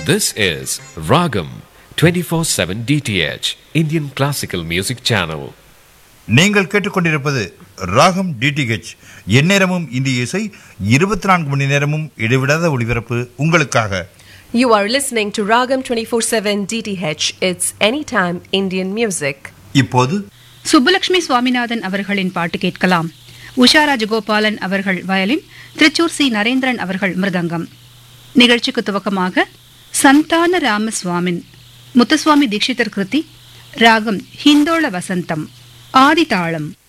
This is Ragam 24/7 DTH Indian Classical Music Channel. நீங்கள் கேட்டுக்கொண்டிருப்பது ராகம் டிடிஹெச் எந்நேரமும் இந்திய இசை இருபத்தி நான்கு மணி நேரமும் இடைவிடாத ஒளிபரப்பு உங்களுக்காக You are listening to Ragam 24/7 DTH. It's anytime Indian music. இப்போது சுப்புலட்சுமி சுவாமிநாதன் அவர்களின் பாட்டு கேட்கலாம் உஷா ராஜகோபாலன் அவர்கள் வயலின் திருச்சூர் சி நரேந்திரன் அவர்கள் மிருதங்கம் நிகழ்ச்சிக்கு துவக்கமாக சந்தான ராமசுவாமின் முத்துசுவாமி தீட்சிதர் கிருதி ராகம் ஹிந்தோள வசந்தம் ஆதி தாளம்